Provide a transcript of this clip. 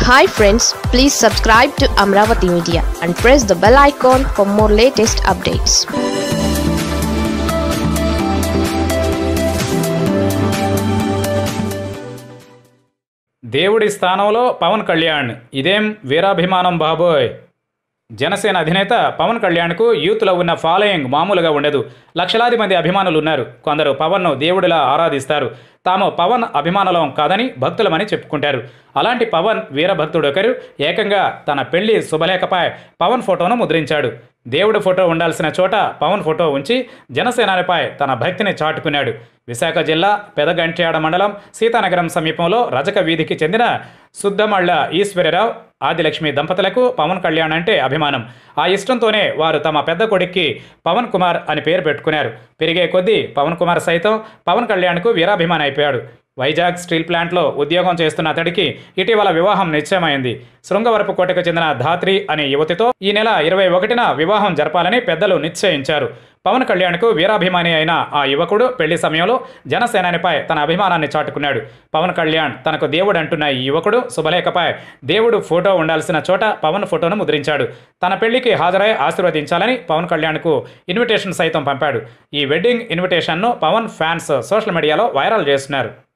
hi friends please subscribe to Amaravati media and press the bell icon for more latest updates దేవుడి స్థానంలో పవన్ కళ్యాణ్ ఇదేం వీరాభిమానం బాబోయ్ జనసేన అధినేత పవన్ కళ్యాణ్కు యూత్లో ఉన్న ఫాలోయింగ్ మామూలుగా ఉండదు లక్షలాది మంది అభిమానులు ఉన్నారు కొందరు పవన్ను దేవుడిలా ఆరాధిస్తారు తాము పవన్ అభిమానులం కాదని భక్తులమని చెప్పుకుంటారు అలాంటి పవన్ వీరభక్తుడొకరు ఏకంగా తన పెళ్లి శుభలేఖపై పవన్ ఫోటోను ముద్రించాడు దేవుడి ఫోటో ఉండాల్సిన చోట పవన్ ఫోటో ఉంచి జనసేనానిపై తన భక్తిని చాటుకున్నాడు విశాఖ జిల్లా పెదగంట్యాడ మండలం సీతానగరం సమీపంలో రజక వీధికి చెందిన సుద్దమళ్ళ ఈశ్వరరావు ఆదిలక్ష్మి దంపతులకు పవన్ కళ్యాణ్ అంటే అభిమానం ఆ ఇష్టంతోనే వారు తమ పెద్ద కొడుక్కి పవన్ కుమార్ అని పేరు పెట్టుకున్నారు పెరిగే కొద్దీ పవన్ కుమార్ సైతం పవన్ కళ్యాణ్కు వీరాభిమాని అయిపోయాడు వైజాగ్ స్టీల్ ప్లాంట్లో ఉద్యోగం చేస్తున్న అతడికి ఇటీవల వివాహం నిశ్చయమైంది శృంగవరపు కోటకు చెందిన ధాత్రి అనే యువతితో ఈ నెల ఇరవై ఒకటిన వివాహం జరపాలని పెద్దలు నిశ్చయించారు పవన్ కళ్యాణ్కు వీరాభిమాని అయిన ఆ యువకుడు పెళ్లి సమయంలో జనసేనానిపై తన అభిమానాన్ని చాటుకున్నాడు పవన్ కళ్యాణ్ తనకు దేవుడు అంటున్న ఈ యువకుడు శుభలేఖపై దేవుడు ఫోటో ఉండాల్సిన చోట పవన్ ఫోటోను ముద్రించాడు తన పెళ్లికి హాజరై ఆశీర్వదించాలని పవన్ కళ్యాణ్కు ఇన్విటేషన్ సైతం పంపాడు ఈ వెడ్డింగ్ ఇన్విటేషన్ను పవన్ ఫ్యాన్స్ సోషల్ మీడియాలో వైరల్ చేస్తున్నారు